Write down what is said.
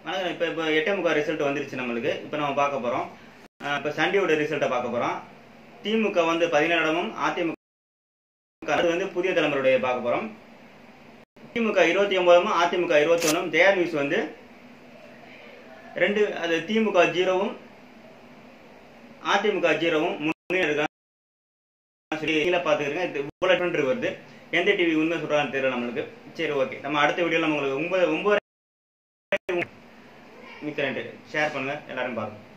வணக்கம் இப்போ இப்போ எட்டே முக்கால் ரிசல்ட் வந்துருச்சு நம்மளுக்கு இப்போ நம்ம பார்க்க போகிறோம் இப்போ சண்டேயோட ரிசல்ட்டை பார்க்க போகிறோம் திமுக வந்து பதினேழு இடமும் அதிமுக அது வந்து புதிய தலைமுறையுடைய பார்க்க போகிறோம் திமுக இருபத்தி ஒன்பதும் அதிமுக இருபத்தி ஒன்றும் ஜெயா நியூஸ் வந்து ரெண்டு அது திமுக ஜீரோவும் அதிமுக ஜீரோவும் முன்னே இருக்காங்க சரி கீழே பார்த்துக்கிறேங்க இது புல்லட் வருது எந்த டிவி உண்மை சொல்கிறான்னு தெரியல நம்மளுக்கு சரி ஓகே நம்ம அடுத்த வீடியோவில் நம்ம உங்களுக்கு ஒன்பது ஒன்பது மிக்க நன்றி ஷேர் பண்ணுங்கள் எல்லாரும் பாருங்கள்